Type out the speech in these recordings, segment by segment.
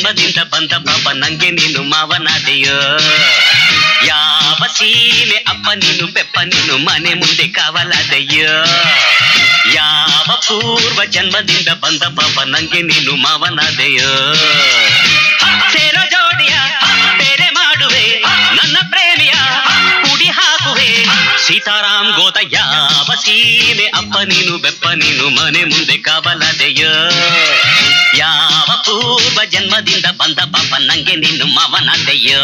ಜನ್ಮದಿಂದ ಬಂದ ಪಾಪ ನಂಗೆ ನೀನು ಮಾವನಾದೆಯೋ ಯಾವ ಸೀಮೆ ಅಪ್ಪ ನೀನು ಬೆಪ್ಪ ನೀನು ಮನೆ ಮುಂದೆ ಕಾವಲಾದೆಯೋ ಯಾವ ಪೂರ್ವ ಜನ್ಮದಿಂದ ಬಂದ ಪಾಪ ನಂಗೆ ನೀನು ಮಾವನಾದೆಯೋ ಸೇರೋ ಜೋಡಿಯ ಬೇರೆ ಮಾಡುವೆ ನನ್ನ ಪ್ರೇಮಿಯ ಕುಡಿ ಹಾಕುವೆ ಸೀತಾರಾಮ್ ಗೋದ ಯಾವ ಸೀಮೆ ಅಪ್ಪ ನೀನು ಬೆಪ್ಪ ನೀನು ಮನೆ ಮುಂದೆ ಕಾವಲಾದೆಯೋ ಯಾವ ಪೂರ್ವ ಜನ್ಮದಿಂದ ಬಂದ ಪಾಪ ನಂಗೆ ನೀನು ಮಾವನಾದೆಯೋ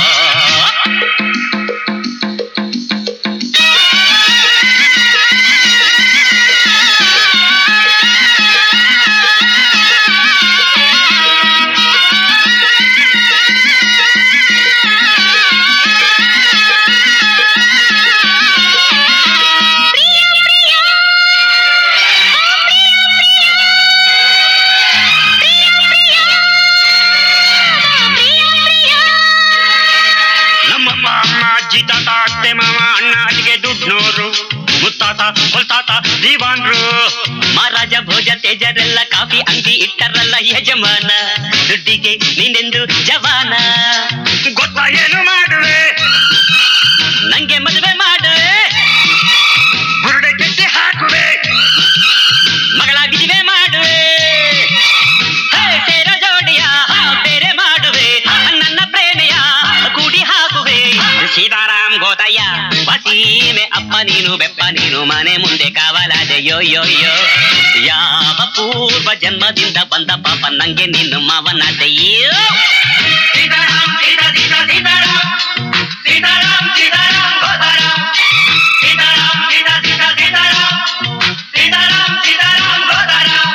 ನಮ್ಮಪ್ಪ ಅಮ್ಮ ಅಜ್ಜಿ ತಾತ ಅತ್ತೆ ಮಾವ ಅಣ್ಣ ಅಲ್ಲಿಗೆ ದುಡ್ನೋರು ಮುತ್ತಾತ ಹೊಲ್ತಾತ ದೀವಾನ್ರು ಮಹಾರಾಜ ಭೋಜ ತೇಜರೆಲ್ಲ ಕಾಫಿ ಅಂಗಿ ಇಟ್ಟರಲ್ಲ ಯಜಮಾನ ದುಡ್ಡಿಗೆ ನೀನೆಂದು ಜವಾನ ಗೊತ್ತಾ ಏನು ಮಾಡುವೆ ನಂಗೆ ಮದುವೆ ಮಾಡುವೆ ಬುರುಡೆ ಕೆತ್ತಿ ಹಾಕುವೆ ಮಗಳ ಬಿದುವೆ ಮಾಡುವೆ ಹೇ, ಸೇರೋ ಜೋಡಿಯ ಬೇರೆ ಮಾಡುವೆ ನನ್ನ ಪ್ರೇಮೆಯ ಕೂಡಿ ಹಾಕುವೆ ಸೀತಾರಾಮ್ ಗೋದಯ್ಯ ವಸೀಮೆ ಅಪ್ಪ ನೀನು ಬೆಪ್ಪ ನೀನು ಮನೆ ಮುಂದೆ ಕಾವಲಾದೆ ಯೋ ಯೋ ಯೋ ಯಾವ ಪೂರ್ವ ಜನ್ಮದಿಂದ ಬಂದ ಪಾಪ ನಂಗೆ ನೀನು ಮಾವನಾದೆಯೋ ಸೀತಾರಾಮ್ ಸೀತಾ ಸೀತಾ ಸೀತಾರಾಮ್ ಸೀತಾರಾಮ್ ಸೀತಾರಾಮ್ ಗೋತಾರಾಮ್ ಸೀತಾರಾಮ್ ಸೀತಾ ಸೀತಾ ಸೀತಾರಾಮ್ ಸೀತಾರಾಮ್ ಸೀತಾರಾಮ್ ಗೋತಾರಾಮ್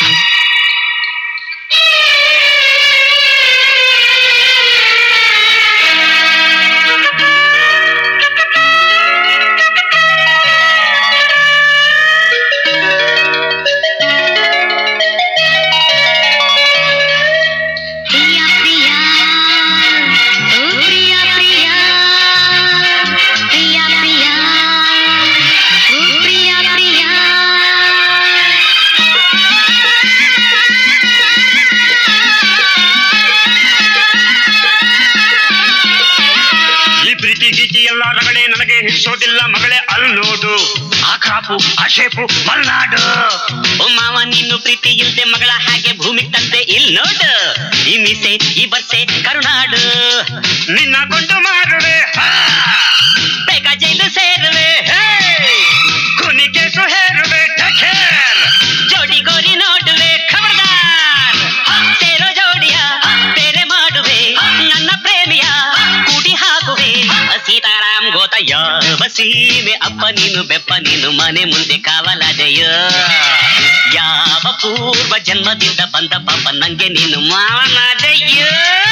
ಪ್ರಿಯ ಪ್ರಿಯ ಓ ಪ್ರಿಯ ಪ್ರಿಯ ಪ್ರಿಯ ಪ್ರಿಯ ಓ ಪ್ರಿಯ ಪ್ರಿಯ ಈ ಪ್ರೀತಿ ಗೀತಿ ಎಲ್ಲ ರಗಡೆ ನನಗೆ ಹಿಡಿಸೋದಿಲ್ಲ ಮಗಳೇ ಅಲ್ಲಿ ನೋಡು ಆ ಕಾಪು ಆ ಶೇಪು ಮಲ್ನಾಡು ಓ ಮಾವ ನೀನು ಪ್ರೀತಿ ಇಲ್ದೆ ಮಗಳ ಹಾಗೆ ಭೂಮಿ ತಂದೆ ಇಲ್ ನೋಡು ಈ ಮೀಸೆ ಈ ಬರ್ಸೆ ಕರುನಾಡು ನಿನ್ನ ಕೊಂಡು ಮಾರುವೆ ಬೇಗ ಜೈಲು ಸೇರುವೆ ಹೇ! ಕುನಿಕೆಸು ಹೇರುವೆ ಟಕೇರ್ ಜೋಡಿ ಗೋರಿ ನೋಡುವೆ ಖಬರ್ದಾರ್ ಸೇರೋ ಜೋಡಿಯ ಬೇರೆ ಮಾಡುವೆ ನನ್ನ ಪ್ರೇಮಿಯ ಕೂಡಿ ಹಾಕುವೆ ಸೀತಾರಾಮ್ ಗೋತಯ್ಯ ಬಸೀಮೆ ಅಪ್ಪ ನೀನು ಬೆಪ್ಪ ನೀನು ಮನೆ ಮುಂದೆ ಕಾವಲಾದೆಯೋ ಯಾವ ಪೂರ್ವ ಜನ್ಮದಿಂದ ಬಂದ ಪಾಪ ನಂಗೆ ನೀನು ಮಾವನಾದೆಯೋ